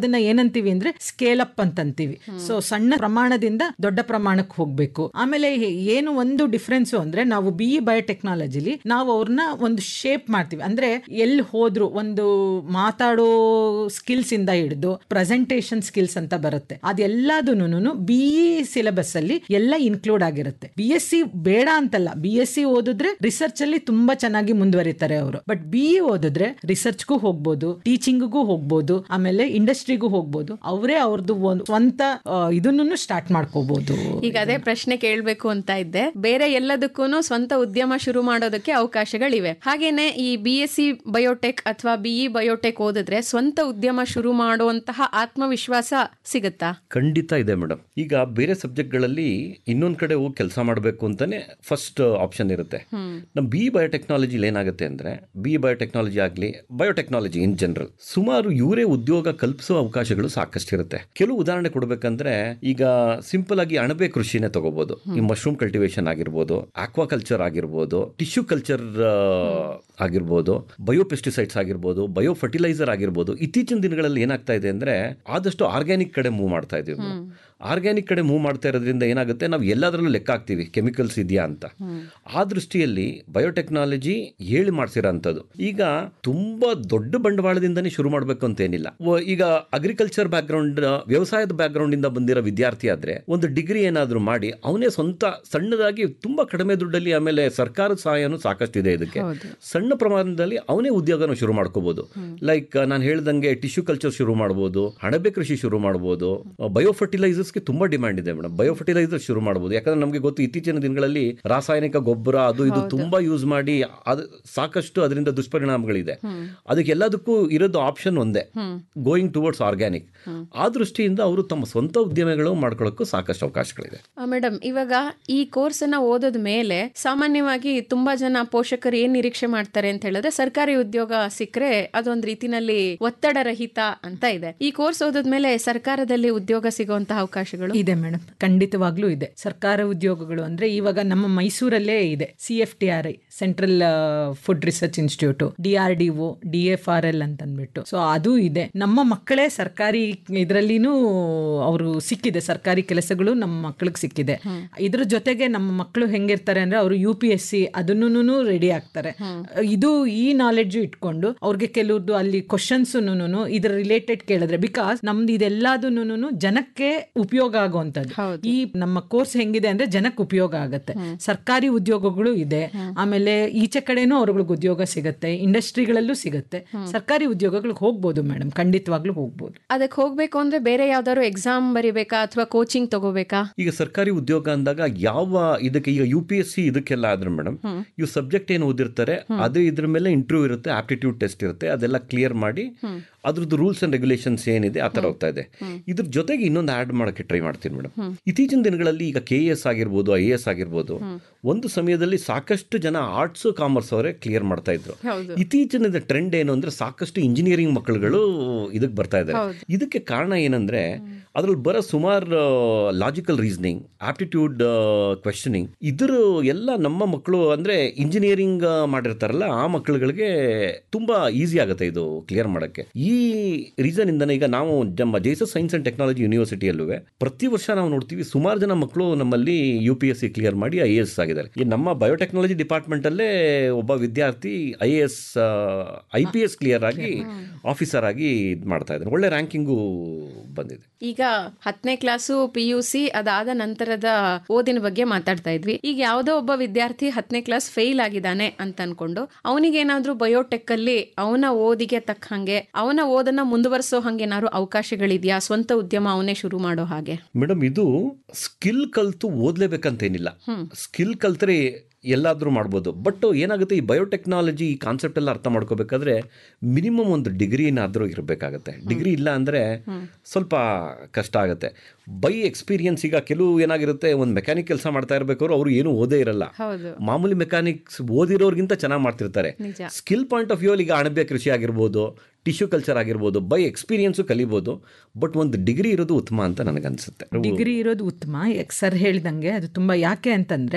ಅದನ್ನ ಏನಂತೀವಿ ಅಂದ್ರೆ ಸ್ಕೇಲ್ ಅಪ್ ಅಂತ ಅಂತೀವಿ ಸೊ ಸಣ್ಣ ಪ್ರಮಾಣದಿಂದ ದೊಡ್ಡ ಪ್ರಮಾಣಕ್ಕೆ ಹೋಗ್ಬೇಕು ಆಮೇಲೆ ಹೇ- ಏನು ಒಂದು ಡಿಫ್ರೆನ್ಸ್ ಅಂದ್ರೆ ನಾವು ಬಿ ಇ ಬಯೋಟೆಕ್ನಾಲಜಿಲಿ ನಾವು ಅವ್ರನ್ನ ಒಂದು ಶೇಪ್ ಮಾಡ್ತೀವಿ ಅಂದ್ರೆ ಎಲ್ಲಿ ಹೋದ್ರು ಒಂದು ಮಾತಾಡೋ ಸ್ಕಿಲ್ಸ್ ಇಂದ ಹಿಡಿದು ಪ್ರೆಸೆಂಟೇಷನ್ ಸ್ಕಿಲ್ಸ್ ಅಂತ ಬರುತ್ತೆ ಅದೆಲ್ಲದೂನು ಬಿ ಇ ಸಿಲೆಬಸ್ ಅಲ್ಲಿ ಎಲ್ಲ ಇನ್ಕ್ಲೂಡ್ ಆಗಿರುತ್ತೆ ಬಿ ಎಸ್ ಸಿ ಬೇಡ ಅಂತಲ್ಲ ಬಿ ಎಸ್ ಸಿ ಓದಿದ್ರೆ ರಿಸರ್ಚ್ ಅಲ್ಲಿ ತುಂಬಾ ಚೆನ್ನಾಗಿ ಮುಂದುವರಿತಾರೆ ಅವರು ಬಟ್ ಬಿ ಇ ಓದಿದ್ರೆ ರಿಸರ್ಚ್ಗೂ ಹೋಗ್ಬೋದು ಟೀಚಿಂಗ್ಗೂ ಹೋಗ್ಬೋದು ಆಮೇಲೆ ಇಂಡಸ್ಟ್ರಿಗೂ ಹೋಗ್ಬೋದು ಅವರೇ ಅವ್ರದ್ದು ಒಂದು ಸ್ವಂತ ಇದನ್ನು ಸ್ಟಾರ್ಟ್ ಮಾಡ್ಕೋಬಹುದು ಈಗ ಅದೇ ಪ್ರಶ್ನೆ ಕೇಳಬೇಕು ಅಂತ ಇದ್ದೆ ಬೇರೆ ಎಲ್ಲದಕ್ಕೂ ಸ್ವಂತ ಉದ್ಯಮ ಶುರು ಮಾಡೋದಕ್ಕೆ ಅವಕಾಶಗಳಿವೆ ಹಾಗೇನೆ ಈ ಬಿ ಎಸ್ ಸಿ ಬಯೋಟೆಕ್ ಅಥವಾ ಬಿಇ ಬಯೋಟೆಕ್ ಓದಿದ್ರೆ ಸ್ವಂತ ಉದ್ಯಮ ಶುರು ಮಾಡುವಂತಹ ಆತ್ಮವಿಶ್ವಾಸ ಸಿಗುತ್ತಾ ಖಂಡಿತ ಇದೆ ಮೇಡಮ್ ಈಗ ಬೇರೆ ಸಬ್ಜೆಕ್ಟ್ಗಳಲ್ಲಿ ಇನ್ನೊಂದು ಕಡೆ ಹೋಗಿ ಕೆಲಸ ಮಾಡಬೇಕು ಅಂತಾನೆ ಫಸ್ಟ್ ಆಪ್ಷನ್ ಇರುತ್ತೆ ನಮ್ಮ ಬಿ ಬಯೋಟೆಕ್ನಾಲಜಿಲಿ ಏನಾಗುತ್ತೆ ಅಂದ್ರೆ ಬಿ ಬಯೋಟೆಕ್ನಾಲಜಿ ಆಗಲಿ ಬಯೋಟೆಕ್ನಾಲಜಿ ಇನ್ ಜನರಲ್ ಸುಮಾರು ಇವರೇ ಉದ್ಯೋಗ ಕಲ್ಪಿಸುವ ಅವಕಾಶಗಳು ಸಾಕಷ್ಟು ಇರುತ್ತೆ ಕೆಲವು ಉದಾಹರಣೆ ಕೊಡಬೇಕಂದ್ರೆ ಈಗ ಸಿಂಪಲ್ ಆಗಿ ಅಣಬೆ ಕೃಷಿನೇ ತಗೋಬಹುದು ಈ ಮಶ್ರೂಮ್ ಕಲ್ಟಿವೇಶನ್ ಆಗಿರ್ಬೋದು ಆಕ್ವಾಕಲ್ಚರ್ ಆಗಿರ್ಬೋದು ಟಿಶ್ಯೂ ಕಲ್ಚರ್ ಆಗಿರ್ಬೋದು ಬಯೋಪೆಸ್ಟಿಸೈಡ್ಸ್ ಆಗಿರ್ಬೋದು ಬಯೋ ಫರ್ಟಿಲೈಸರ್ ಆಗಿರ್ಬೋದು ಇತ್ತೀಚಿನ ದಿನಗಳಲ್ಲಿ ಏನಾಗ್ತಾ ಇದೆ ಅಂದ್ರೆ ಆದಷ್ಟು ಆರ್ಗ್ಯಾನಿಕ್ ಕಡೆ ಮೂವ್ ಮಾಡ್ತಾ ಇದೀವಿ ಆರ್ಗ್ಯಾನಿಕ್ ಕಡೆ ಮೂವ್ ಮಾಡ್ತಾ ಇರೋದ್ರಿಂದ ಏನಾಗುತ್ತೆ ನಾವು ಎಲ್ಲದರಲ್ಲೂ ಲೆಕ್ಕ ಹಾಕ್ತೀವಿ ಕೆಮಿಕಲ್ಸ್ ಇದೆಯಾ ಅಂತ ಆ ದೃಷ್ಟಿಯಲ್ಲಿ ಬಯೋಟೆಕ್ನಾಲಜಿ ಹೇಳಿ ಮಾಡಿಸಿರೋ ಅಂಥದ್ದು ಈಗ ತುಂಬಾ ದೊಡ್ಡ ಬಂಡವಾಳದಿಂದನೇ ಶುರು ಮಾಡಬೇಕು ಅಂತ ಏನಿಲ್ಲ ವ- ಈಗ ಅಗ್ರಿಕಲ್ಚರ್ ಬ್ಯಾಕ್ಗ್ರೌಂಡ್ ವ್ಯವಸಾಯದ ಬ್ಯಾಕ್ಗ್ರೌಂಡ್ ಇಂದ ಬಂದಿರೋ ವಿದ್ಯಾರ್ಥಿ ಆದ್ರೆ ಒಂದು ಡಿಗ್ರಿ ಏನಾದರೂ ಮಾಡಿ ಅವನೇ ಸ್ವಂತ ಸಣ್ಣದಾಗಿ ತುಂಬಾ ಕಡಿಮೆ ದುಡ್ಡಲ್ಲಿ ಆಮೇಲೆ ಸರ್ಕಾರದ ಸಹಾಯನೂ ಸಾಕಷ್ಟು ಇದೆ ಇದಕ್ಕೆ ಸಣ್ಣ ಪ್ರಮಾಣದಲ್ಲಿ ಅವನೇ ಉದ್ಯೋಗನ ಶುರು ಮಾಡ್ಕೋಬಹುದು ಲೈಕ್ ನಾನು ಹೇಳ್ದಂಗೆ ಟಿಶ್ಯೂ ಕಲ್ಚರ್ ಶುರು ಮಾಡ್ಬೋದು ಅಣಬೆ ಕೃಷಿ ಶುರು ಮಾಡ್ಬೋದು ಬಯೋ ಫರ್ಟಿಲೈಸರ್ಸ್ಗೆ ತುಂಬಾ ಡಿಮ್ಯಾಂಡ್ ಇದೆ ಮೇಡಮ್ ಬಯೋ ಫರ್ಟಿಲೈಸರ್ ಶುರು ಮಾಡ್ಬೋದು ಯಾಕಂದ್ರೆ ನಮಗೆ ಗೊತ್ತು ಇತ್ತೀಚಿನ ದಿನಗಳಲ್ಲಿ ರಾಸಾಯನಿಕ ಗೊಬ್ಬರ ಅದು ಇದು ತುಂಬಾ ಯೂಸ್ ಮಾಡಿ ಅದು ಸಾಕಷ್ಟು ಅದರಿಂದ ದುಷ್ಪರಿಣಾಮಗಳಿದೆ ಅದಕ್ಕೆಲ್ಲದಕ್ಕೂ ಇರೋದು ಆಪ್ಷನ್ ಒಂದೇ ಗೋಯಿಂಗ್ ಟುವರ್ಡ್ಸ್ ಆರ್ಗ್ಯಾನಿಕ್ ಆ ದೃಷ್ಟಿಯಿಂದ ಅವರು ತಮ್ಮ ಸ್ವಂತ ಉದ್ಯಮಗಳು ಮಾಡ್ಕೊಳ್ಳೋಕ್ಕೂ ಸಾಕಷ್ಟು ಅವಕಾಶಗಳಿದೆ ಮೇಡಮ್ ಇವಾಗ ಈ ಕೋರ್ಸ್ ಅನ್ನ ಓದೋದ ಮೇಲೆ ಸಾಮಾನ್ಯವಾಗಿ ತುಂಬಾ ಜನ ಪೋಷಕರು ಏನ್ ನಿರೀಕ್ಷೆ ಮಾಡ್ತಾರೆ ಅಂತ ಹೇಳಿದ್ರೆ ಸರ್ಕಾರಿ ಉದ್ಯೋಗ ಸಿಕ್ಕರೆ ಅದೊಂದ್ ರೀತಿನಲ್ಲಿ ಒತ್ತಡ ರಹಿತ ಅಂತ ಇದೆ ಈ ಕೋರ್ಸ್ ಓದೋದ್ಮೇಲೆ ಸರ್ಕಾರದಲ್ಲಿ ಉದ್ಯೋಗ ಸಿಗುವಂತಹ ಅವಕಾಶಗಳು ಇದೆ ಮೇಡಮ್ ಖಂಡಿತವಾಗ್ಲೂ ಇದೆ ಸರ್ಕಾರ ಉದ್ಯೋಗಗಳು ಅಂದ್ರೆ ಇವಾಗ ನಮ್ಮ ಮೈಸೂರಲ್ಲೇ ಇದೆ C F T R I central food research institute D R D O D F R L ಅಂತ ಅಂದ್ಬಿಟ್ಟು ಸೊ ಅದು ಇದೆ ನಮ್ಮ ಮಕ್ಕಳೇ ಸರ್ಕಾರಿ ಇದರಲ್ಲಿನೂ ಅವರು ಸಿಕ್ಕಿದೆ ಸರ್ಕಾರಿ ಕೆಲಸಗಳು ನಮ್ಮ ಮಕ್ಕಳಿಗೆ ಸಿಕ್ಕಿದೆ ಇದ್ರ ಜೊತೆಗೆ ನಮ್ಮ ಮಕ್ಕಳು ಹೆಂಗಿರ್ತಾರೆ ಅಂದ್ರೆ ಅವರು ಯು ಪಿ ಎಸ್ ಸಿ ಅದನ್ನು ರೆಡಿ ಆಗ್ತಾರೆ ಇದು ಈ ನಾಲೆಡ್ಜು ಇಟ್ಕೊಂಡು ಅವ್ರಿಗೆ ಕೆಲವ್ರದ್ದು ಅಲ್ಲಿ ಕ್ವಶನ್ಸ್ ಇದ್ರ ರಿಲೇಟೆಡ್ ಕೇಳಿದ್ರೆ ಬಿಕಾಸ್ ನಮ್ದು ಇದೆಲ್ಲದನ್ನು ಜನಕ್ಕೆ ಉಪಯೋಗ ಆಗುವಂತದ್ದು ಈ ನಮ್ಮ ಕೋರ್ಸ್ ಹೆಂಗಿದೆ ಅಂದ್ರೆ ಜನಕ್ಕೆ ಉಪಯೋಗ ಆಗತ್ತೆ ಸರ್ಕಾರಿ ಉದ್ಯೋಗಗಳು ಇದೆ ಆಮೇಲೆ ಈಚೆ ಕಡೆನೂ ಅವ್ರಿಗೆ ಉದ್ಯೋಗ ಸಿಗತ್ತೆ ಇಂಡಸ್ಟ್ರಿಗಳಲ್ಲೂ ಸಿಗತ್ತೆ ಸರ್ಕಾರಿ ಉದ್ಯೋಗಗಳಿಗೆ ಹೋಗ್ಬೋದು ಮೇಡಮ್ ಖಂಡಿತವಾಗ್ಲೂ ಹೋಗ್ಬೋದು ಅದಕ್ಕೆ ಹೋಗ್ಬೇಕು ಅಂದ್ರೆ ಬೇರೆ ಯಾವ್ದಾದ್ರು ಎಕ್ಸಾಮ್ ಬರಿಬೇಕಾ ಅಥವಾ ಕೋಚಿಂಗ್ ತಗೋಬೇಕಾ ಈಗ ಸರ್ಕಾರಿ ಉದ್ಯೋಗ ಅಂದಾಗ ಯಾವ ಇದಕ್ಕೆ ಈಗ ಯು ಪಿ ಎಸ್ ಸಿ ಇದಕ್ಕೆಲ್ಲ ಆದ್ರೆ ಮೇಡಮ್ ಇವು ಸಬ್ಜೆಕ್ಟ್ ಏನು ಓದಿರ್ತಾರೆ ಅದು ಇದ್ರ ಮೇಲೆ ಇಂಟರ್ವ್ಯೂ ಇರುತ್ತೆ ಆಪ್ಟಿಟ್ಯೂಡ್ ಟೆಸ್ಟ್ ಇರುತ್ತೆ ಅದೆಲ್ಲ ಕ್ಲಿಯರ್ ಮಾಡಿ ಅದ್ರದ್ದು ರೂಲ್ಸ್ ಅಂಡ್ ರೆಗ್ಯುಲೇಷನ್ಸ್ ಏನಿದೆ ಆ ಥರ ಹೋಗ್ತಾ ಇದೆ ಇದ್ರ ಜೊತೆಗೆ ಇನ್ನೊಂದು ಆ್ಯಡ್ ಮಾಡೋಕ್ಕೆ ಟ್ರೈ ಮಾಡ್ತೀನಿ ಮೇಡಮ್ ಇತ್ತೀಚಿನ ದಿನಗಳಲ್ಲಿ ಈಗ ಕೆ ಎಸ್ ಆಗಿರ್ಬೋದು ಐ ಎಸ್ ಆಗಿರ್ಬೋದು ಒಂದು ಸಮಯದಲ್ಲಿ ಸಾಕಷ್ಟು ಜನ ಆರ್ಟ್ಸ್ ಕಾಮರ್ಸ್ ಅವರೇ ಕ್ಲಿಯರ್ ಮಾಡ್ತಾ ಇದ್ರು ಇತ್ತೀಚಿನ ಟ್ರೆಂಡ್ ಏನು ಅಂದ್ರೆ ಸಾಕಷ್ಟು ಇಂಜಿನಿಯರಿಂಗ್ ಮಕ್ಕಳುಗಳು ಇದಕ್ಕೆ ಬರ್ತಾ ಇದ್ದಾರೆ ಇದಕ್ಕೆ ಕಾರಣ ಏನಂದ್ರೆ ಅದ್ರಲ್ಲಿ ಬರೋ ಸುಮಾರು ಲಾಜಿಕಲ್ ರೀಸನಿಂಗ್ ಆಪ್ಟಿಟ್ಯೂಡ್ ಕ್ವೆಶನಿಂಗ್ ಇದ್ರ ಎಲ್ಲ ನಮ್ಮ ಮಕ್ಕಳು ಅಂದ್ರೆ ಇಂಜಿನಿಯರಿಂಗ್ ಮಾಡಿರ್ತಾರಲ್ಲ ಆ ಮಕ್ಕಳುಗಳಿಗೆ ತುಂಬಾ ಈಸಿ ಆಗುತ್ತೆ ಇದು ಕ್ಲಿಯರ್ ಮಾಡಕ್ಕೆ ಈ ರೀಸನ್ ಇಂದನೇ ಈಗ ನಾವು ನಮ್ಮ ಜೈಸಸ್ ಸೈನ್ಸ್ ಅಂಡ್ ಟೆಕ್ನಾಲಜಿ ಯೂನಿವರ್ಸಿಟಿಯಲ್ಲೂ ಪ್ರತಿ ವರ್ಷ ನಾವು ನೋಡ್ತೀವಿ ಸುಮಾರು ಜನ ಮಕ್ಕಳು ನಮ್ಮಲ್ಲಿ U P S C clear ಮಾಡಿ ಐ ಎ ಎಸ್ ಆಗಿದ್ದಾರೆ ಈ ನಮ್ಮ ಬಯೋಟೆಕ್ನಾಲಜಿ ಡಿಪಾರ್ಟ್ಮೆಂಟ್ ಅಲ್ಲೇ ಒಬ್ಬ ವಿದ್ಯಾರ್ಥಿ I A S I P S clear ಆಗಿ ಆಫೀಸರ್ ಆಗಿ ಇದ್ ಮಾಡ್ತಾ ಇದ್ದಾರೆ ಒಳ್ಳೆ ರ್ಯಾಂಕಿಂಗು ಬಂದಿದೆ ಈಗ ಹತ್ತನೇ ಕ್ಲಾಸು ಪಿ ಯು ಸಿ ಅದಾದ ನಂತರದ ಓದಿನ ಬಗ್ಗೆ ಮಾತಾಡ್ತಾ ಇದ್ವಿ ಈಗ ಯಾವುದೋ ಒಬ್ಬ ವಿದ್ಯಾರ್ಥಿ ಹತ್ತನೇ ಕ್ಲಾಸ್ ಫೇಲ್ ಆಗಿದ್ದಾನೆ ಅಂತ ಅನ್ಕೊಂಡು ಅವನಿಗೇನಾದ್ರೂ ಬಯೋಟೆಕ್ ಅಲ್ಲಿ ಅವನ ಓದಿಗೆ ತಕ್ಕ ಹಂಗೆ ಅವನ ಓದನ್ನ ಮುಂದುವರಿಸೋ ಹಂಗೇನಾದ್ರು ಅವಕಾಶಗಳಿದೆಯಾ ಸ್ವಂತ ಉದ್ಯಮ ಅವನೇ ಶುರು ಮಾಡೋ ಹಾಗೆ ಮೇಡಮ್ ಇದು ಸ್ಕಿಲ್ ಕಲ್ತು ಓದ್ಲೇಬೇಕಂತೇನಿಲ್ಲ ಸ್ಕಿಲ್ ಕಲ್ತ್ರೆ ಎಲ್ಲಾದ್ರೂ ಮಾಡ್ಬೋದು ಬಟ್ ಏನಾಗುತ್ತೆ ಈ ಬಯೋಟೆಕ್ನಾಲಜಿ ಈ ಕಾನ್ಸೆಪ್ಟ್ ಎಲ್ಲ ಅರ್ಥ ಮಾಡ್ಕೋಬೇಕಾದ್ರೆ ಮಿನಿಮಮ್ ಒಂದು ಡಿಗ್ರಿ ಏನಾದರೂ ಇರಬೇಕಾಗತ್ತೆ ಡಿಗ್ರಿ ಇಲ್ಲ ಅಂದರೆ ಸ್ವಲ್ಪ ಕಷ್ಟ ಆಗುತ್ತೆ ಬೈ ಎಕ್ಸ್ಪೀರಿಯನ್ಸ್ ಈಗ ಕೆಲವು ಏನಾಗಿರುತ್ತೆ ಒಂದು ಮೆಕ್ಯಾನಿಕ್ ಕೆಲಸ ಮಾಡ್ತಾ ಇರಬೇಕಾದ್ರು ಅವರು ಏನು ಓದೇ ಇರಲ್ಲ ಹೌದು ಮಾಮೂಲಿ ಮೆಕ್ಯಾನಿಕ್ಸ್ ಓದಿರೋರ್ಗಿಂತ ಚೆನ್ನಾಗಿ ಮಾಡ್ತಿರ್ತಾರೆ ನಿಜ. ಸ್ಕಿಲ್ ಪಾಯಿಂಟ್ ಆಫ್ ವ್ಯೂ ಈಗ ಅಣಬೆ ಕೃಷಿ ಆಗಿರ್ಬೋದು ಟಿಶ್ಯೂ ಕಲ್ಚರ್ ಆಗಿರ್ಬೋದು ಬೈ ಎಕ್ಸ್ಪೀರಿಯನ್ಸು ಕಲಿಬೋದು ಬಟ್ ಒಂದು ಡಿಗ್ರಿ ಇರೋದು ಉತ್ತಮ ಅಂತ ನನಗನ್ಸುತ್ತೆ ಡಿಗ್ರಿ ಇರೋದು ಉತ್ತಮ ಸರ್ ಹೇಳ್ದಂಗೆ ಅದು ತುಂಬಾ ಯಾಕೆ ಅಂತಂದ್ರೆ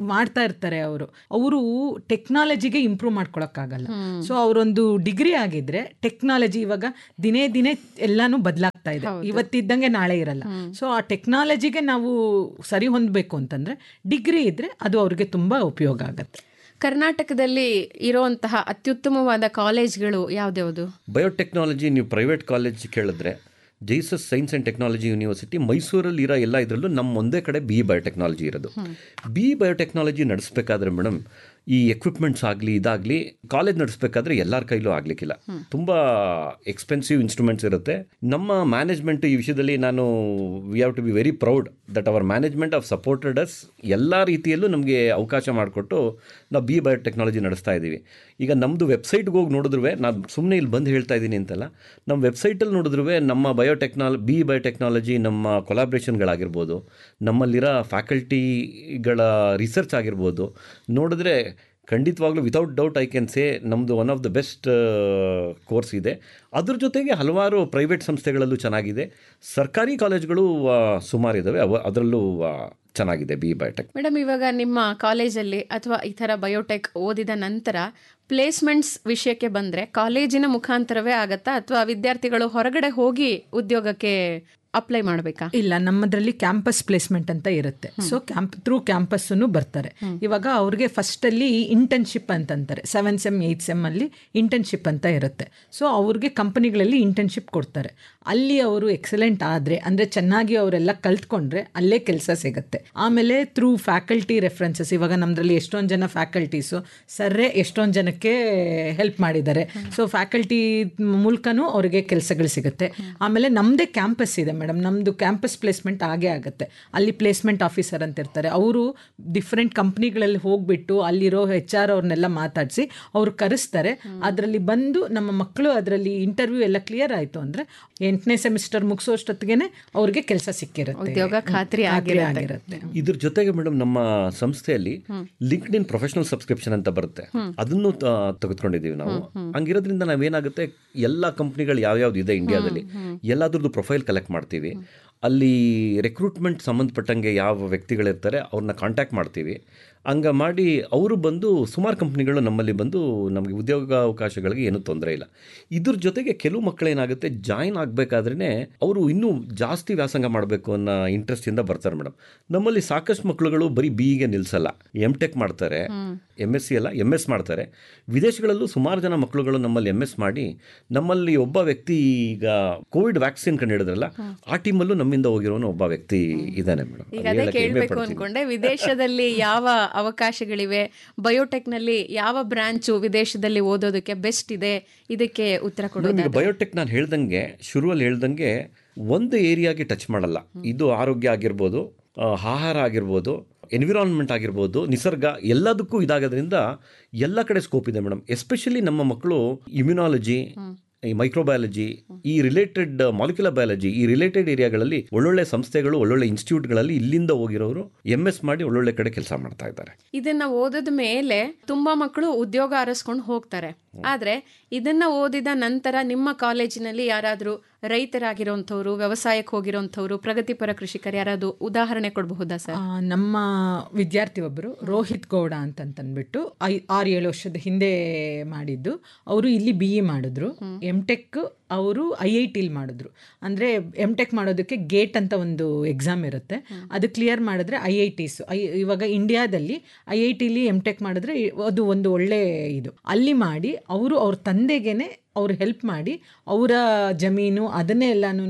ಮಾಡ್ತಾ ಇರ್ತಾರೆ ಅವರು ಅವರು ಟೆಕ್ನಾಲಜಿಗೆ ಇಂಪ್ರೂವ್ ಮಾಡ್ಕೊಳಕ್ಕಾಗಲ್ಲ ಸೊ ಅವರೊಂದು ಡಿಗ್ರಿ ಆಗಿದ್ರೆ ಟೆಕ್ನಾಲಜಿ ಇವಾಗ ದಿನೇ ದಿನೇ ಎಲ್ಲಾನು ಬದಲಾಗ್ತಾ ಇದೆ ಇವತ್ತಿದ್ದಂಗೆ ನಾಳೆ ಇರಲ್ಲ ಸೊ ಆ ಟೆಕ್ನಾಲಜಿಗೆ ನಾವು ಸರಿ ಹೊಂದಬೇಕು ಅಂತಂದ್ರೆ ಡಿಗ್ರಿ ಇದ್ರೆ ಅದು ಅವ್ರಿಗೆ ತುಂಬಾ ಉಪಯೋಗ ಆಗುತ್ತೆ ಕರ್ನಾಟಕದಲ್ಲಿ ಇರುವಂತಹ ಅತ್ಯುತ್ತಮವಾದ ಕಾಲೇಜ್ಗಳು ಯಾವ್ದ್ಯಾವ್ದು ಬಯೋಟೆಕ್ನಾಲಜಿ ನೀವು ಪ್ರೈವೇಟ್ ಕಾಲೇಜ್ ಕೇಳಿದ್ರೆ J S S science and technology university ಮೈಸೂರಲ್ಲಿ ಇರೋ ಎಲ್ಲ ಇದರಲ್ಲೂ ನಮ್ಮ ಒಂದೇ ಕಡೆ ಬಿ ಬಯೋಟೆಕ್ನಾಲಜಿ ಇರೋದು ಬಿ ಬಯೋಟೆಕ್ನಾಲಜಿ ನಡೆಸಬೇಕಾದ್ರೆ ಮೇಡಮ್ ಈ ಎಕ್ವಿಪ್ಮೆಂಟ್ಸ್ ಆಗಲಿ ಇದಾಗಲಿ ಕಾಲೇಜ್ ನಡೆಸಬೇಕಾದ್ರೆ ಎಲ್ಲರ ಕೈಲೂ ಆಗಲಿಕ್ಕಿಲ್ಲ ತುಂಬ ಎಕ್ಸ್ಪೆನ್ಸಿವ್ ಇನ್ಸ್ಟ್ರೂಮೆಂಟ್ಸ್ ಇರುತ್ತೆ ನಮ್ಮ ಮ್ಯಾನೇಜ್ಮೆಂಟ್ ಈ ವಿಷಯದಲ್ಲಿ ನಾನು we have to be very proud that our management have supported us ಎಲ್ಲ ರೀತಿಯಲ್ಲೂ ನಮಗೆ ಅವಕಾಶ ಮಾಡಿಕೊಟ್ಟು ನಾವು ಬಿ ಬಯೋಟೆಕ್ನಾಲಜಿ ನಡೆಸ್ತಾ ಇದ್ದೀವಿ ಈಗ ನಮ್ಮದು ವೆಬ್ಸೈಟ್ಗೆ ಹೋಗಿ ನೋಡಿದ್ರು ನಾನು ಸುಮ್ಮನೆ ಇಲ್ಲಿ ಬಂದು ಹೇಳ್ತಾ ಇದ್ದೀನಿ ಅಂತಲ್ಲ ನಮ್ಮ ವೆಬ್ಸೈಟಲ್ಲಿ ನೋಡಿದ್ರು ನಮ್ಮ ಬಯೋಟೆಕ್ನಾಲ ಬಿ ಬಯೋಟೆಕ್ನಾಲಜಿ ನಮ್ಮ ಕೊಲಾಬ್ರೇಷನ್ಗಳಾಗಿರ್ಬೋದು ನಮ್ಮಲ್ಲಿರೋ ಫ್ಯಾಕಲ್ಟಿಗಳ ರಿಸರ್ಚ್ ಆಗಿರ್ಬೋದು ನೋಡಿದ್ರೆ ಖಂಡಿತವಾಗ್ಲೂ without doubt I can say ನಮ್ಮದು one of the best course ಇದೆ ಅದ್ರ ಜೊತೆಗೆ ಹಲವಾರು ಪ್ರೈವೇಟ್ ಸಂಸ್ಥೆಗಳಲ್ಲೂ ಚೆನ್ನಾಗಿದೆ ಸರ್ಕಾರಿ ಕಾಲೇಜ್ಗಳು ಆ, ಸುಮಾರಿದ್ದಾವೆ ಅವ ಅದರಲ್ಲೂ ಆ, ಚೆನ್ನಾಗಿದೆ ಬಿ ಬಯೋಟೆಕ್ ಮೇಡಮ್ ಇವಾಗ ನಿಮ್ಮ ಕಾಲೇಜಲ್ಲಿ ಅಥವಾ ಈ ಥರ ಬಯೋಟೆಕ್ ಓದಿದ ನಂತರ ಪ್ಲೇಸ್ಮೆಂಟ್ಸ್ ವಿಷಯಕ್ಕೆ ಬಂದ್ರೆ ಕಾಲೇಜಿನ ಮುಖಾಂತರವೇ ಆಗತ್ತಾ ಅಥವಾ ವಿದ್ಯಾರ್ಥಿಗಳು ಹೊರಗಡೆ ಹೋಗಿ ಉದ್ಯೋಗಕ್ಕೆ ಅಪ್ಲೈ ಮಾಡಬೇಕಾ ಇಲ್ಲ ನಮ್ಮದ್ರಲ್ಲಿ ಕ್ಯಾಂಪಸ್ ಪ್ಲೇಸ್ಮೆಂಟ್ ಅಂತ ಇರುತ್ತೆ ಸೊ ಕ್ಯಾಂಪ್ ಥ್ರೂ ಕ್ಯಾಂಪಸ್ಸನ್ನು ಬರ್ತಾರೆ ಇವಾಗ ಅವ್ರಿಗೆ ಫಸ್ಟ್ ಅಲ್ಲಿ ಇಂಟರ್ನ್ಶಿಪ್ ಅಂತಂತಾರೆ ಸೆವೆನ್ ಸೆಮ್ ಏಯ್ಟ್ ಸೆಮ್ ಅಲ್ಲಿ ಇಂಟರ್ನ್ಶಿಪ್ ಅಂತ ಇರುತ್ತೆ ಸೊ ಅವ್ರಿಗೆ ಕಂಪನಿಗಳಲ್ಲಿ ಇಂಟರ್ನ್ಶಿಪ್ ಕೊಡ್ತಾರೆ ಅಲ್ಲಿ ಅವರು ಎಕ್ಸಲೆಂಟ್ ಆದರೆ ಅಂದರೆ ಚೆನ್ನಾಗಿ ಅವರೆಲ್ಲ ಕಲ್ತ್ಕೊಂಡ್ರೆ ಅಲ್ಲೇ ಕೆಲಸ ಸಿಗುತ್ತೆ ಆಮೇಲೆ ಥ್ರೂ ಫ್ಯಾಕಲ್ಟಿ ರೆಫರೆನ್ಸಸ್ ಇವಾಗ ನಮ್ಮದ್ರಲ್ಲಿ ಎಷ್ಟೊಂದು ಜನ ಫ್ಯಾಕಲ್ಟೀಸು ಸರ್ರೇ ಎಷ್ಟೊಂದು ಜನಕ್ಕೆ ಹೆಲ್ಪ್ ಮಾಡಿದ್ದಾರೆ ಸೊ ಫ್ಯಾಕಲ್ಟಿ ಮೂಲಕನೂ ಅವರಿಗೆ ಕೆಲಸಗಳು ಸಿಗುತ್ತೆ ಆಮೇಲೆ ನಮ್ಮದೇ ಕ್ಯಾಂಪಸ್ ಇದೆ ಮೇಡಮ್ ನಮ್ಮದು ಕ್ಯಾಂಪಸ್ ಪ್ಲೇಸ್ಮೆಂಟ್ ಆಗೇ ಆಗುತ್ತೆ ಅಲ್ಲಿ ಪ್ಲೇಸ್ಮೆಂಟ್ ಆಫೀಸರ್ ಅಂತ ಇರ್ತಾರೆ ಅವರು ಡಿಫ್ರೆಂಟ್ ಕಂಪ್ನಿಗಳಲ್ಲಿ ಹೋಗ್ಬಿಟ್ಟು ಅಲ್ಲಿರೋ ಹೆಚ್ ಆರ್ ಅವ್ರನ್ನೆಲ್ಲ ಮಾತಾಡಿಸಿ ಅವ್ರು ಕರೆಸ್ತಾರೆ ಅದರಲ್ಲಿ ಬಂದು ನಮ್ಮ ಮಕ್ಕಳು ಅದರಲ್ಲಿ ಇಂಟರ್ವ್ಯೂ ಎಲ್ಲ ಕ್ಲಿಯರ್ ಆಯಿತು ಅಂದರೆ ಎಂಟನೇ ಸೆಮಿಸ್ಟರ್ ಮುಗಿಸೋಷ್ಟೊತ್ತಿಗೆ ಅವ್ರಿಗೆ ಕೆಲಸ ಸಿಕ್ಕಿರುತ್ತೆ ಉದ್ಯೋಗ ಖಾತ್ರಿ ಖಾತ್ರಿ ಆಗಿರುತ್ತೆ ಇದ್ರ ಜೊತೆಗೆ ಮೇಡಮ್ ನಮ್ಮ ಸಂಸ್ಥೆಯಲ್ಲಿ ಲಿಂಕ್ಡ್ ಇನ್ ಪ್ರೊಫೆಷನಲ್ ಸಬ್ಸ್ಕ್ರಿಪ್ಷನ್ ಅಂತ ಬರುತ್ತೆ ಅದನ್ನು ತ- ತೆಗೆದುಕೊಂಡಿದ್ದೀವಿ ನಾವು ಹಂಗಿರೋದ್ರಿಂದ ನಾವೇನಾಗುತ್ತೆ ಎಲ್ಲ ಕಂಪ್ನಿಗಳು ಯಾವ್ಯಾವ್ದು ಇದೆ ಇಂಡಿಯಾದಲ್ಲಿ ಎಲ್ಲಾದ್ರದ್ದು ಪ್ರೊಫೈಲ್ ಕಲೆಕ್ಟ್ ಮಾಡ್ತೀವಿ ಅಲ್ಲಿ ರೆಕ್ರೂಟ್ಮೆಂಟ್ ಸಂಬಂಧಪಟ್ಟಂಗೆ ಯಾವ ವ್ಯಕ್ತಿಗಳಿರ್ತಾರೆ ಅವ್ರನ್ನ ಕಾಂಟ್ಯಾಕ್ಟ್ ಮಾಡ್ತೀವಿ ಹಂಗ ಮಾಡಿ ಅವರು ಬಂದು ಸುಮಾರು ಕಂಪ್ನಿಗಳು ನಮ್ಮಲ್ಲಿ ಬಂದು ನಮಗೆ ಉದ್ಯೋಗಾವಕಾಶಗಳಿಗೆ ಏನೂ ತೊಂದರೆ ಇಲ್ಲ ಇದ್ರ ಜೊತೆಗೆ ಕೆಲವು ಮಕ್ಕಳೇನಾಗುತ್ತೆ ಜಾಯಿನ್ ಆಗಬೇಕಾದ್ರೇ ಅವರು ಇನ್ನೂ ಜಾಸ್ತಿ ವ್ಯಾಸಂಗ ಮಾಡಬೇಕು ಅನ್ನೋ ಇಂಟ್ರೆಸ್ಟಿಂದ ಬರ್ತಾರೆ ಮೇಡಮ್ ನಮ್ಮಲ್ಲಿ ಸಾಕಷ್ಟು ಮಕ್ಕಳುಗಳು ಬರೀ ಬಿಗೆ ನಿಲ್ಲಿಸಲ್ಲ ಎಮ್ ಟೆಕ್ ಮಾಡ್ತಾರೆ ಎಮ್ ಎಸ್ ಸಿ ಅಲ್ಲ ಎಮ್ ಎಸ್ ಮಾಡ್ತಾರೆ ವಿದೇಶಗಳಲ್ಲೂ ಸುಮಾರು ಜನ ಮಕ್ಕಳುಗಳು ನಮ್ಮಲ್ಲಿ ಎಮ್ ಎಸ್ ಮಾಡಿ ನಮ್ಮಲ್ಲಿ ಒಬ್ಬ ವ್ಯಕ್ತಿ ಈಗ ಕೋವಿಡ್ ವ್ಯಾಕ್ಸಿನ್ ಕಂಡು ಹಿಡಿದ್ರಲ್ಲ ಆ ಟೀಮಲ್ಲೂ ನಮ್ಮಿಂದ ಹೋಗಿರೋನು ಒಬ್ಬ ವ್ಯಕ್ತಿ ಇದ್ದಾನೆ ಮೇಡಮ್ ಈಗ ಅದೇ ಕೇಳಬೇಕು ಅನ್ಕೊಂಡೆ ವಿದೇಶದಲ್ಲಿ ಯಾವ ಅವಕಾಶಗಳಿವೆ ಬಯೋಟೆಕ್ನಲ್ಲಿ ಯಾವ ಬ್ರಾಂಚು ವಿದೇಶದಲ್ಲಿ ಓದೋದಕ್ಕೆ ಬೆಸ್ಟ್ ಇದೆ ಇದಕ್ಕೆ ಉತ್ತರ ಕೊಡೋದು ಈಗ ಬಯೋಟೆಕ್ ನಾನು ಹೇಳ್ದಂಗೆ ಶುರುವಲ್ಲಿ ಹೇಳ್ದಂಗೆ ಒಂದು ಏರಿಯಾಗೆ ಟಚ್ ಮಾಡಲ್ಲ ಇದು ಆರೋಗ್ಯ ಆಗಿರ್ಬೋದು ಆ, ಆಹಾರ ಆಗಿರ್ಬೋದು ಎನ್ವಿರಾನ್ಮೆಂಟ್ ಆಗಿರ್ಬೋದು ನಿಸರ್ಗ ಎಲ್ಲದಕ್ಕೂ ಇದಾಗೋದ್ರಿಂದ ಎಲ್ಲ ಕಡೆ ಸ್ಕೋಪ್ ಇದೆ ಮೇಡಮ್ ಎಸ್ಪೆಷಲಿ ನಮ್ಮ ಮಕ್ಕಳು ಇಮ್ಯುನಾಲಜಿ ಈ ಮೈಕ್ರೋಬಯಾಲಜಿ ಈ ರಿಲೇಟೆಡ್ ಮಾಲಿಕ್ಯುಲರ್ ಬಯಾಲಜಿ ಈ ರಿಲೇಟೆಡ್ ಏರಿಯಾಗಳಲ್ಲಿ ಒಳ್ಳೊಳ್ಳೆ ಸಂಸ್ಥೆಗಳು ಒಳ್ಳೊಳ್ಳೆ ಇನ್ಸ್ಟಿಟ್ಯೂಟ್ಗಳಲ್ಲಿ ಇಲ್ಲಿಂದ ಹೋಗಿರೋರು ಎಮ್ ಎಸ್ ಮಾಡಿ ಒಳ್ಳೊಳ್ಳೆ ಕಡೆ ಕೆಲಸ ಮಾಡ್ತಾ ಇದ್ದಾರೆ ಇದನ್ನ ಓದಿದ ಮೇಲೆ ತುಂಬಾ ಮಕ್ಕಳು ಉದ್ಯೋಗ ಅರಸ್ಕೊಂಡು ಹೋಗ್ತಾರೆ ಆದ್ರೆ ಇದನ್ನ ಓದಿದ ನಂತರ ನಿಮ್ಮ ಕಾಲೇಜಿನಲ್ಲಿ ಯಾರಾದ್ರೂ ರೈತರಾಗಿರೋಂಥವ್ರು ವ್ಯವಸಾಯಕ್ಕೆ ಹೋಗಿರೋಂಥವ್ರು ಪ್ರಗತಿಪರ ಕೃಷಿಕರು ಯಾರಾದ್ರು ಉದಾಹರಣೆ ಕೊಡಬಹುದಾ ಸರ್ ಆ, ನಮ್ಮ ವಿದ್ಯಾರ್ಥಿ ಒಬ್ಬರು ರೋಹಿತ್ ಗೌಡ ಅಂತಂತಂದ್ಬಿಟ್ಟು ಐ ಆರು ಏಳು ವರ್ಷದ ಹಿಂದೆ ಮಾಡಿದ್ದು ಅವರು ಇಲ್ಲಿ ಬಿ ಇ ಮಾಡಿದ್ರು ಎಮ್ ಟೆಕ್ ಅವರು ಐ ಐ ಟಿಲಿ ಮಾಡಿದ್ರು ಅಂದರೆ ಎಮ್ ಟೆಕ್ ಮಾಡೋದಕ್ಕೆ ಗೇಟ್ ಅಂತ ಒಂದು ಎಕ್ಸಾಮ್ ಇರುತ್ತೆ ಅದು ಕ್ಲಿಯರ್ ಮಾಡಿದ್ರೆ ಐ ಐ ಟಿಸ್ ಐ ಇವಾಗ ಇಂಡಿಯಾದಲ್ಲಿ ಐ ಐ ಟಿಲಿ ಎಮ್ ಟೆಕ್ ಮಾಡಿದ್ರೆ ಅದು ಒಂದು ಒಳ್ಳೆ ಇದು ಅಲ್ಲಿ ಮಾಡಿ ಅವರು ಅವ್ರ ತಂದೆಗೇನೆ ಅವ್ರು ಹೆಲ್ಪ್ ಮಾಡಿ ಅವರ ಜಮೀನು ಅದನ್ನೇ ಎಲ್ಲಾನು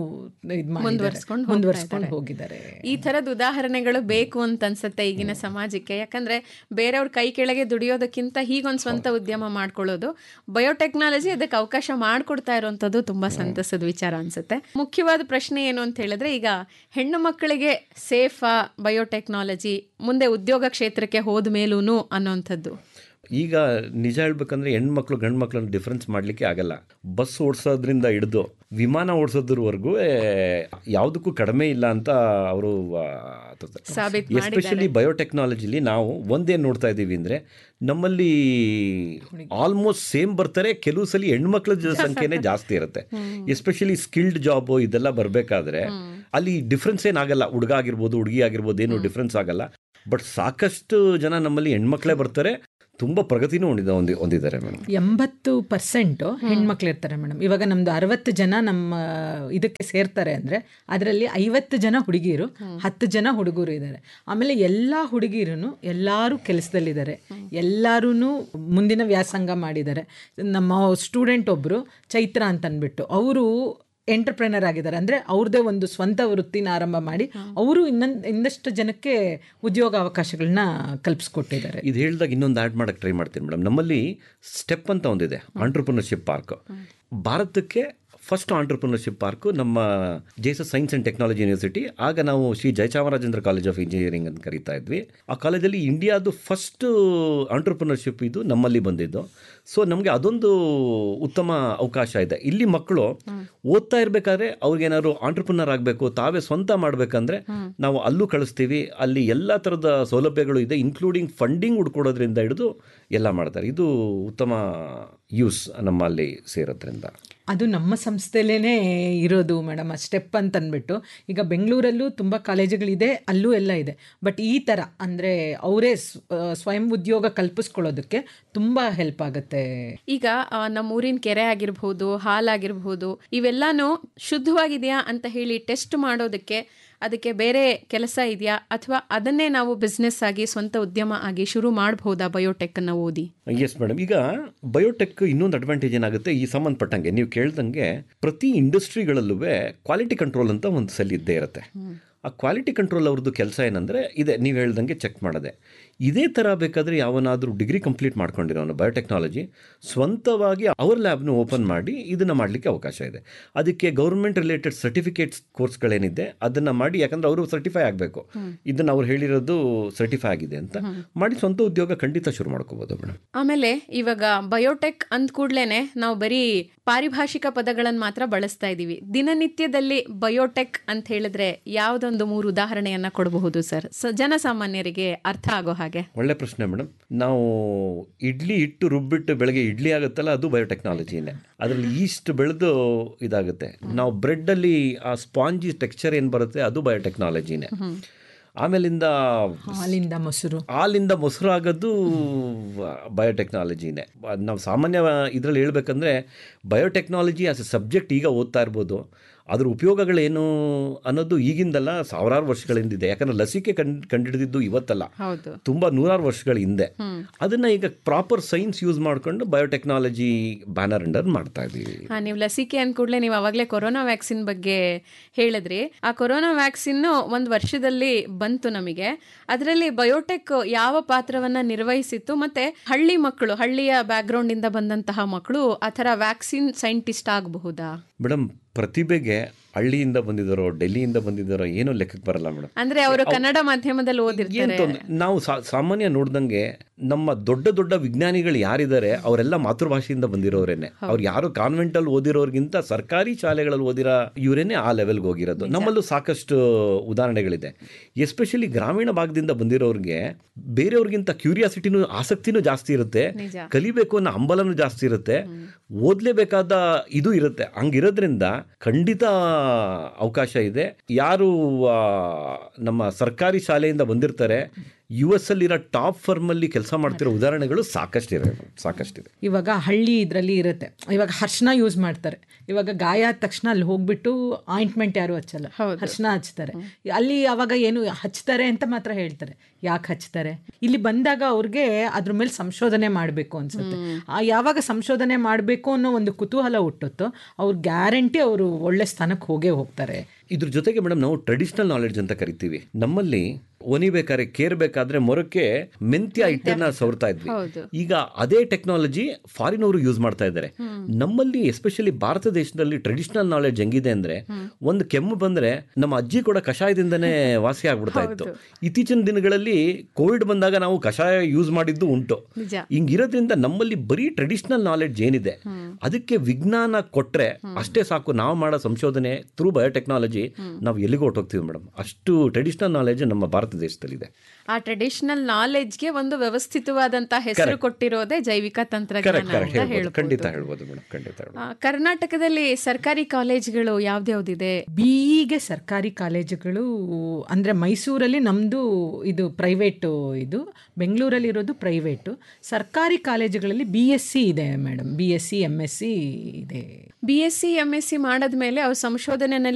ಇದು ಮುಂದುವರ್ಸ್ಕೊಂಡು ಹೋಗ್ತಾ ಮುಂದುವರ್ಸ್ಕೊಂಡು ಹೋಗಿದ್ದಾರೆ ಈ ತರದ ಉದಾಹರಣೆಗಳು ಬೇಕು ಅಂತ ಅನ್ಸುತ್ತೆ ಈಗಿನ ಸಮಾಜಕ್ಕೆ ಯಾಕಂದ್ರೆ ಬೇರೆಯವ್ರ ಕೈ ಕೆಳಗೆ ದುಡಿಯೋದಕ್ಕಿಂತ ಹೀಗೊಂದು ಸ್ವಂತ ಉದ್ಯಮ ಮಾಡ್ಕೊಳ್ಳೋದು ಬಯೋಟೆಕ್ನಾಲಜಿ ಅದಕ್ಕೆ ಅವಕಾಶ ಮಾಡಿಕೊಡ್ತಾ ಇರುವಂತದ್ದು ತುಂಬಾ ಸಂತಸದ ವಿಚಾರ ಅನ್ಸುತ್ತೆ ಮುಖ್ಯವಾದ ಪ್ರಶ್ನೆ ಏನು ಅಂತ ಹೇಳಿದ್ರೆ ಈಗ ಹೆಣ್ಣು ಮಕ್ಕಳಿಗೆ ಸೇಫಾ ಬಯೋಟೆಕ್ನಾಲಜಿ ಮುಂದೆ ಉದ್ಯೋಗ ಕ್ಷೇತ್ರಕ್ಕೆ ಹೋದ ಮೇಲೂ ಅನ್ನೋಂಥದ್ದು ಈಗ ನಿಜ ಹೇಳ್ಬೇಕಂದ್ರೆ ಹೆಣ್ಮಕ್ಳು ಗಂಡು ಮಕ್ಳನ್ನ ಡಿಫ್ರೆನ್ಸ್ ಮಾಡಲಿಕ್ಕೆ ಆಗಲ್ಲ ಬಸ್ ಓಡಿಸೋದ್ರಿಂದ ಹಿಡಿದು ವಿಮಾನ ಓಡಿಸೋದ್ರವರೆಗೂ ಯಾವುದಕ್ಕೂ ಕಡಿಮೆ ಇಲ್ಲ ಅಂತ ಅವರು ಸಾಬೀತ್ ಎಸ್ಪೆಷಲಿ ಬಯೋಟೆಕ್ನಾಲಜಿಲಿ ನಾವು ಒಂದೇನು ನೋಡ್ತಾ ಇದ್ದೀವಿ ಅಂದರೆ ನಮ್ಮಲ್ಲಿ ಆಲ್ಮೋಸ್ಟ್ ಸೇಮ್ ಬರ್ತಾರೆ ಕೆಲವು ಸಲ ಹೆಣ್ಮಕ್ಳ ಜ- ಸಂಖ್ಯೆನೇ ಜಾಸ್ತಿ ಇರುತ್ತೆ ಎಸ್ಪೆಷಲಿ ಸ್ಕಿಲ್ಡ್ ಜಾಬು ಇದೆಲ್ಲ ಬರಬೇಕಾದ್ರೆ ಅಲ್ಲಿ ಡಿಫ್ರೆನ್ಸ್ ಏನಾಗಲ್ಲ ಹುಡುಗ ಆಗಿರ್ಬೋದು ಹುಡುಗಿ ಆಗಿರ್ಬೋದು ಏನು ಡಿಫ್ರೆನ್ಸ್ ಆಗಲ್ಲ ಬಟ್ ಸಾಕಷ್ಟು ಜನ ನಮ್ಮಲ್ಲಿ ಹೆಣ್ಮಕ್ಳೇ ಬರ್ತಾರೆ ತುಂಬ ಪ್ರಗತಿನೂ ಹೊಂದಿದ ಹೊಂದಿ ಹೊಂದಿದ್ದಾರೆ ಮೇಡಮ್ ಎಂಬತ್ತು ಪರ್ಸೆಂಟು ಹೆಣ್ಮಕ್ಳು ಇರ್ತಾರೆ ಮೇಡಮ್ ಇವಾಗ ನಮ್ದು ಅರವತ್ತು ಜನ ನಮ್ಮ ಇದಕ್ಕೆ ಸೇರ್ತಾರೆ ಅಂದರೆ ಅದರಲ್ಲಿ ಐವತ್ತು ಜನ ಹುಡುಗಿರು ಹತ್ತು ಜನ ಹುಡುಗರು ಇದ್ದಾರೆ ಆಮೇಲೆ ಎಲ್ಲ ಹುಡುಗಿರು ಎಲ್ಲರೂ ಕೆಲಸದಲ್ಲಿದ್ದಾರೆ ಎಲ್ಲರೂ ಮುಂದಿನ ವ್ಯಾಸಂಗ ಮಾಡಿದ್ದಾರೆ ನಮ್ಮ ಸ್ಟೂಡೆಂಟ್ ಒಬ್ಬರು ಚೈತ್ರ ಅಂತ ಅಂದ್ಬಿಟ್ಟು ಅವರು ಎಂಟರ್ಪ್ರೆನರ್ ಆಗಿದ್ದಾರೆ ಅಂದರೆ ಅವ್ರದ್ದೇ ಒಂದು ಸ್ವಂತ ವೃತ್ತಿನ ಆರಂಭ ಮಾಡಿ ಅವರು ಇನ್ನೊಂದು ಇನ್ನಷ್ಟು ಜನಕ್ಕೆ ಉದ್ಯೋಗ ಅವಕಾಶಗಳನ್ನ ಕಲ್ಪಿಸ್ಕೊಟ್ಟಿದ್ದಾರೆ ಇದು ಹೇಳಿದಾಗ ಇನ್ನೊಂದು ಆ್ಯಡ್ ಮಾಡೋಕ್ಕೆ ಟ್ರೈ ಮಾಡ್ತೀನಿ ಮೇಡಮ್ ನಮ್ಮಲ್ಲಿ ಸ್ಟೆಪ್ ಅಂತ ಒಂದಿದೆ ಆಂಟ್ರಪ್ರಿನರ್ಶಿಪ್ ಪಾರ್ಕ್ ಭಾರತಕ್ಕೆ ಫಸ್ಟ್ ಆಂಟ್ರಪ್ರಿನರ್ಶಿಪ್ ಪಾರ್ಕು ನಮ್ಮ J S S science and technology university ಆಗ ನಾವು Shri Jayachamarajendra college of engineering ಅಂತ ಕರಿತಾ ಇದ್ವಿ ಆ ಕಾಲೇಜಲ್ಲಿ ಇಂಡಿಯಾದು ಫಸ್ಟ್ ಆಂಟ್ರಪ್ರಿನರ್ಶಿಪ್ ಇದು ನಮ್ಮಲ್ಲಿ ಬಂದಿದ್ದು ಸೊ ನಮಗೆ ಅದೊಂದು ಉತ್ತಮ ಅವಕಾಶ ಇದೆ ಇಲ್ಲಿ ಮಕ್ಕಳು ಓದ್ತಾ ಇರಬೇಕಾದ್ರೆ ಅವ್ರಿಗೇನಾದ್ರು ಆಂಟ್ರಪ್ರಿನರ್ ಆಗಬೇಕು ತಾವೇ ಸ್ವಂತ ಮಾಡಬೇಕಂದ್ರೆ ನಾವು ಅಲ್ಲೂ ಕಳಿಸ್ತೀವಿ ಅಲ್ಲಿ ಎಲ್ಲ ಥರದ ಸೌಲಭ್ಯಗಳು ಇದೆ ಇನ್ಕ್ಲೂಡಿಂಗ್ ಫಂಡಿಂಗ್ ಹುಡ್ಕೊಡೋದ್ರಿಂದ ಹಿಡಿದು ಎಲ್ಲ ಮಾಡ್ತಾರೆ ಇದು ಉತ್ತಮ ಯೂಸ್ ನಮ್ಮಲ್ಲಿ ಸೇರೋದ್ರಿಂದ ಅದು ನಮ್ಮ ಸಂಸ್ಥೆಲೇ ಇರೋದು ಮೇಡಮ್ ಆ ಸ್ಟೆಪ್ ಅಂತ ಅಂದ್ಬಿಟ್ಟು ಈಗ ಬೆಂಗಳೂರಲ್ಲೂ ತುಂಬ ಕಾಲೇಜುಗಳಿದೆ ಅಲ್ಲೂ ಎಲ್ಲ ಇದೆ ಬಟ್ ಈ ಥರ ಅಂದರೆ ಅವರೇ ಸ್ವಯಂ ಉದ್ಯೋಗ ಕಲ್ಪಿಸ್ಕೊಳ್ಳೋದಕ್ಕೆ ತುಂಬ ಹೆಲ್ಪ್ ಆಗುತ್ತೆ ಈಗ ಆ, ನಮ್ಮ ಊರಿನ ಕೆರೆ ಆಗಿರ್ಬೋದು ಹಾಲಾಗಿರ್ಬೋದು ಇವೆಲ್ಲಾನು ಶುದ್ಧವಾಗಿದೆಯಾ ಅಂತ ಹೇಳಿ ಟೆಸ್ಟ್ ಮಾಡೋದಕ್ಕೆ ಅದಕ್ಕೆ ಬೇರೆ ಕೆಲಸ ಇದೆಯಾ ಅಥವಾ ಅದನ್ನೇ ನಾವು ಬಿಸ್ನೆಸ್ ಆಗಿ ಸ್ವಂತ ಉದ್ಯಮ ಆಗಿ ಶುರು ಮಾಡಬಹುದಾ ಬಯೋಟೆಕ್ ಅನ್ನ ಓದಿ ಎಸ್ ಮೇಡಮ್ ಈಗ ಬಯೋಟೆಕ್ ಇನ್ನೊಂದು ಅಡ್ವಾಂಟೇಜ್ ಏನಾಗುತ್ತೆ ಈ ಸಂಬಂಧಪಟ್ಟಂಗೆ ನೀವು ಕೇಳ್ದಂಗೆ ಪ್ರತಿ ಇಂಡಸ್ಟ್ರಿಗಳಲ್ಲೂ ಕ್ವಾಲಿಟಿ ಕಂಟ್ರೋಲ್ ಅಂತ ಒಂದು ಸೆಲ್ ಇದ್ದೇ ಇರುತ್ತೆ ಆ ಕ್ವಾಲಿಟಿ ಕಂಟ್ರೋಲ್ ಅವ್ರದ್ದು ಕೆಲಸ ಏನಂದರೆ ಇದೆ ನೀವು ಹೇಳ್ದಂಗೆ ಚೆಕ್ ಮಾಡೋದೆ ಇದೇ ಥರ ಬೇಕಾದರೆ ಯಾವನಾದರೂ ಡಿಗ್ರಿ ಕಂಪ್ಲೀಟ್ ಮಾಡ್ಕೊಂಡಿರೋನು ಬಯೋಟೆಕ್ನಾಲಜಿ ಸ್ವಂತವಾಗಿ ಅವ್ರ ಲ್ಯಾಬ್ನು ಓಪನ್ ಮಾಡಿ ಇದನ್ನು ಮಾಡಲಿಕ್ಕೆ ಅವಕಾಶ ಇದೆ ಅದಕ್ಕೆ ಗೌರ್ಮೆಂಟ್ ರಿಲೇಟೆಡ್ ಸರ್ಟಿಫಿಕೇಟ್ಸ್ ಕೋರ್ಸ್ಗಳೇನಿದೆ ಅದನ್ನು ಮಾಡಿ ಯಾಕಂದರೆ ಅವರು ಸರ್ಟಿಫೈ ಆಗಬೇಕು ಇದನ್ನು ಅವ್ರು ಹೇಳಿರೋದು ಸರ್ಟಿಫೈ ಆಗಿದೆ ಅಂತ ಮಾಡಿ ಸ್ವಂತ ಉದ್ಯೋಗ ಖಂಡಿತ ಶುರು ಮಾಡ್ಕೋಬೋದು ಮೇಡಮ್ ಆಮೇಲೆ ಇವಾಗ ಬಯೋಟೆಕ್ ಅಂದ ಕೂಡ್ಲೇನೆ ನಾವು ಬರೀ ಪಾರಿಭಾಷಿಕ ಪದಗಳನ್ನು ಮಾತ್ರ ಬಳಸ್ತಾ ಇದ್ದೀವಿ ದಿನನಿತ್ಯದಲ್ಲಿ ಬಯೋಟೆಕ್ ಅಂತ ಹೇಳಿದ್ರೆ ಯಾವುದೊಂದು ಮೂರು ಉದಾಹರಣೆಯನ್ನ ಕೊಡಬಹುದು ಸರ್ ಸ- ಜನಸಾಮಾನ್ಯರಿಗೆ ಅರ್ಥ ಆಗೋ ಹಾಗೆ ಒಳ್ಳೆ ಪ್ರಶ್ನೆ ಮೇಡಮ್ ನಾವು ಇಡ್ಲಿ ಹಿಟ್ಟು ರುಬ್ಬಿಟ್ಟು ಬೆಳಗ್ಗೆ ಇಡ್ಲಿ ಆಗುತ್ತಲ್ಲ ಅದು ಬಯೋಟೆಕ್ನಾಲಜಿನೇ ಅದರಲ್ಲಿ ಈಸ್ಟ್ ಬೆಳೆದು ಇದಾಗುತ್ತೆ ನಾವು ಬ್ರೆಡ್ಡಲ್ಲಿ ಆ ಸ್ಪಾಂಜಿ ಟೆಕ್ಸ್ಚರ್ ಏನು ಬರುತ್ತೆ ಅದು ಬಯೋಟೆಕ್ನಾಲಜಿನೇ ಆಮೇಲಿಂದ ಹಾಲಿಂದ ಮೊಸರು ಹಾಲಿಂದ ಮೊಸರು ಆಗೋದು ಬಯೋಟೆಕ್ನಾಲಜಿನೇ ನಾವು ಸಾಮಾನ್ಯ ಇದರಲ್ಲಿ ಹೇಳ್ಬೇಕಂದ್ರೆ ಬಯೋಟೆಕ್ನಾಲಜಿ ಆಸ್ ಎ ಸಬ್ಜೆಕ್ಟ್ ಈಗ ಓದ್ತಾ ಇರ್ಬೋದು ಅದ್ರ ಉಪಯೋಗಗಳೇನು ಅನ್ನೋದು ಈಗಿಂದಲ್ಲ ಸಾವಿರಾರು ವರ್ಷಗಳಿಂದಿದೆ ಯಾಕಂದ್ರೆ ಲಸಿಕೆ ಕಂಡು ಕಂಡುಹಿಡಿದಿದ್ದು ಇವತ್ತಲ್ಲ ಹೌದು ತುಂಬ ನೂರಾರು ವರ್ಷಗಳ ಹಿಂದೆ ಅದನ್ನ ಈಗ ಪ್ರಾಪರ್ ಸೈನ್ಸ್ ಯೂಸ್ ಮಾಡ್ಕೊಂಡು ಬಯೋಟೆಕ್ನಾಲಜಿ ಬ್ಯಾನರ್ ಅಂಡರ್ ಮಾಡ್ತಾ ಇದ್ದೀವಿ ಹಾ ನೀವು ಲಸಿಕೆ ಅಂದ ಕೂಡಲೇ ನೀವು ಅವಾಗಲೇ ಕೊರೋನಾ ವ್ಯಾಕ್ಸಿನ್ ಬಗ್ಗೆ ಹೇಳಿದ್ರಿ ಆ ಕೊರೋನಾ ವ್ಯಾಕ್ಸಿನ್ ಒಂದು ವರ್ಷದಲ್ಲಿ ಬಂತು ನಮಗೆ ಅದರಲ್ಲಿ ಬಯೋಟೆಕ್ ಯಾವ ಪಾತ್ರವನ್ನ ನಿರ್ವಹಿಸಿತ್ತು ಮತ್ತೆ ಹಳ್ಳಿ ಮಕ್ಕಳು ಹಳ್ಳಿಯ ಬ್ಯಾಕ್ಗ್ರೌಂಡ್ ಇಂದ ಬಂದಂತಹ ಮಕ್ಕಳು ಆ ಥರ ವ್ಯಾಕ್ಸಿನ್ ಸೈಂಟಿಸ್ಟ್ ಆಗಬಹುದಾ ಮೇಡಮ್ ಪ್ರತಿಭೆಗೆ ಹಳ್ಳಿಯಿಂದ ಬಂದಿದ್ದಾರೋ ಡೆಲ್ಲಿಯಿಂದ ಬಂದಿದ್ದಾರೋ ಏನೋ ಲೆಕ್ಕಕ್ಕೆ ಬರಲ್ಲ ಮೇಡಮ್ ಅಂದ್ರೆ ಅವರು ಕನ್ನಡ ಮಾಧ್ಯಮದಲ್ಲಿ ಏನ್ ಓದಿರ್ತಾರೆ ತೊಂದ್ರೆ ನಾವು ಸಾ- ಸಾಮಾನ್ಯ ನೋಡ್ದಂಗೆ ನಮ್ಮ ದೊಡ್ಡ ದೊಡ್ಡ ವಿಜ್ಞಾನಿಗಳು ಯಾರಿದ್ದಾರೆ ಅವರೆಲ್ಲ ಮಾತೃಭಾಷೆಯಿಂದ ಬಂದಿರೋರೇನೆ ಅವ್ರು ಯಾರು ಕಾನ್ವೆಂಟ್ ಅಲ್ಲಿ ಓದಿರೋರ್ಗಿಂತ ಸರ್ಕಾರಿ ಶಾಲೆಗಳಲ್ಲಿ ಓದಿರೋ ಇವರೇನೆ ಆ ಲೆವೆಲ್ಗೆ ಹೋಗಿರೋದು ನಮ್ಮಲ್ಲೂ ಸಾಕಷ್ಟು ಉದಾಹರಣೆಗಳಿದೆ ಎಸ್ಪೆಷಲಿ ಗ್ರಾಮೀಣ ಭಾಗದಿಂದ ಬಂದಿರೋರಿಗೆ ಬೇರೆಯವ್ರಿಗಿಂತ ಕ್ಯೂರಿಯಾಸಿಟಿನೂ ಆಸಕ್ತಿನೂ ಜಾಸ್ತಿ ಇರುತ್ತೆ ನಿಜ. ಕಲಿಬೇಕು ಅನ್ನೋ ಹಂಬಲನೂ ಜಾಸ್ತಿ ಇರುತ್ತೆ ಓದಲೇಬೇಕಾದ ಇದು ಇರುತ್ತೆ ಹಂಗಿರೋದ್ರಿಂದ ಖಂಡಿತ ಅವಕಾಶ ಇದೆ ಯಾರು ಆ, ನಮ್ಮ ಸರ್ಕಾರಿ ಶಾಲೆಯಿಂದ ಬಂದಿರ್ತಾರೆ ಯು ಎಸ್ ಅಲ್ಲಿರೋ ಟಾಪ್ ಫರ್ಮಲ್ಲಿ ಕೆಲಸ ಮಾಡ್ತಿರೋ ಉದಾಹರಣೆಗಳು ಸಾಕಷ್ಟಿದೆ ಸಾಕಷ್ಟಿದೆ ಇವಾಗ ಹಳ್ಳಿ ಇದರಲ್ಲಿ ಇರುತ್ತೆ ಇವಾಗ ಹರ್ಷಣ ಯೂಸ್ ಮಾಡ್ತಾರೆ ಇವಾಗ ಗಾಯ ಆದ ತಕ್ಷಣ ಅಲ್ಲಿ ಹೋಗ್ಬಿಟ್ಟು ಆಯಿಂಟ್ಮೆಂಟ್ ಯಾರು ಹಚ್ಚಲ್ಲ ಹರ್ಷಣ ಹಚ್ತಾರೆ ಅಲ್ಲಿ ಅವಾಗ ಏನು ಹಚ್ತಾರೆ ಅಂತ ಮಾತ್ರ ಹೇಳ್ತಾರೆ ಯಾಕೆ ಹಚ್ತಾರೆ ಇಲ್ಲಿ ಬಂದಾಗ ಅವ್ರಿಗೆ ಅದ್ರ ಮೇಲೆ ಸಂಶೋಧನೆ ಮಾಡಬೇಕು ಅನ್ಸುತ್ತೆ ಆ ಯಾವಾಗ ಸಂಶೋಧನೆ ಮಾಡಬೇಕು ಅನ್ನೋ ಒಂದು ಕುತೂಹಲ ಹುಟ್ಟುತ್ತೋ ಅವ್ರು ಗ್ಯಾರಂಟಿ ಅವರು ಒಳ್ಳೆ ಸ್ಥಾನಕ್ಕೆ ಹೋಗೇ ಹೋಗ್ತಾರೆ ಇದ್ರ ಜೊತೆಗೆ ಮೇಡಮ್ ನಾವು ಟ್ರೆಡಿಷನಲ್ ನಾಲೆಡ್ಜ್ ಅಂತ ಕರಿತೀವಿ ನಮ್ಮಲ್ಲಿ ಒನಿಬೇಕಾದ್ರೆ ಕೇರ್ಬೇಕಾದ್ರೆ ಮೊರಕ್ಕೆ ಮೆಂತ್ಯ ಹಿಟ್ಟನ್ನ ಸವರ್ತಾ ಇದ್ವಿ ಹೌದು. ಈಗ ಅದೇ ಟೆಕ್ನಾಲಜಿ ಫಾರಿನ್ ಅವರು ಯೂಸ್ ಮಾಡ್ತಾ ಇದ್ದಾರೆ ನಮ್ಮಲ್ಲಿ ಎಸ್ಪೆಷಲಿ ಭಾರತ ದೇಶದಲ್ಲಿ ಟ್ರೆಡಿಷನಲ್ ನಾಲೆಡ್ಜ್ ಹೆಂಗಿದೆ ಅಂದ್ರೆ ಒಂದು ಕೆಮ್ಮು ಬಂದ್ರೆ ನಮ್ಮ ಅಜ್ಜಿ ಕೂಡ ಕಷಾಯದಿಂದನೇ ವಾಸಿ ಆಗ್ಬಿಡ್ತಾ ಇತ್ತು ಇತ್ತೀಚಿನ ದಿನಗಳಲ್ಲಿ ಕೋವಿಡ್ ಬಂದಾಗ ನಾವು ಕಷಾಯ ಯೂಸ್ ಮಾಡಿದ್ದು ಉಂಟು ನಿಜ ಹಿಂಗಿರೋದ್ರಿಂದ ನಮ್ಮಲ್ಲಿ ಬರೀ ಟ್ರೆಡಿಷನಲ್ ನಾಲೆಡ್ಜ್ ಏನಿದೆ ಅದಕ್ಕೆ ವಿಜ್ಞಾನ ಕೊಟ್ರೆ ಅಷ್ಟೇ ಸಾಕು ನಾವು ಮಾಡೋ ಸಂಶೋಧನೆ ಥ್ರೂ ಬಯೋಟೆಕ್ನಾಲಜಿ ನಾವು ಎಲ್ಲಿಗೂ ಹೊಟ್ಟೋಗ್ತೀವಿ ಮೇಡಮ್ ಅಷ್ಟು ಟ್ರೆಡಿಷನಲ್ ನಾಲೆಡ್ಜ್ ನಮ್ಮ ಭಾರತ ದೇಶದಲ್ಲಿದೆ ಆ ಟ್ರೆಡಿಷನಲ್ ನಾಲೆಡ್ಜ್ಗೆ ಒಂದು ವ್ಯವಸ್ಥಿತವಾದಂತ ಹೆಸರು ಕೊಟ್ಟಿರೋದೇ ಜೈವಿಕ ತಂತ್ರಜ್ಞಾನ ಕರೆಕ್ಟ್ ಕರೆಕ್ಟ್ ಅಂತ ಹೇಳ್ಬೋದು ಖಂಡಿತ ಹೇಳ್ಬೋದು ಹೇಳ್ಬೋದು ಮೇಡಮ್ ಖಂಡಿತ ಹೇಳ್ಬೋದು ಆ, ಕರ್ನಾಟಕದಲ್ಲಿ ಸರ್ಕಾರಿ ಕಾಲೇಜ್ಗಳು ಯಾವ್ದ್ಯಾವ್ದಿದೆ ಬಿಇಗೆ ಸರ್ಕಾರಿ ಕಾಲೇಜುಗಳು ಅಂದರೆ ಮೈಸೂರಲ್ಲಿ ನಮ್ಮದು ಇದು ಪ್ರೈವೇಟು ಇದು ಬೆಂಗಳೂರಲ್ಲಿ ಇರೋದು ಪ್ರೈವೇಟು ಸರ್ಕಾರಿ ಕಾಲೇಜುಗಳಲ್ಲಿ ಬಿ ಎಸ್ ಸಿ ಇದೆ madam B S C M S C ಇದೆ B S C M S C ಮಾಡದ್ಮೇಲೆ ಅವ್ರು ಸಂಶೋಧನೆಯಲ್ಲಿ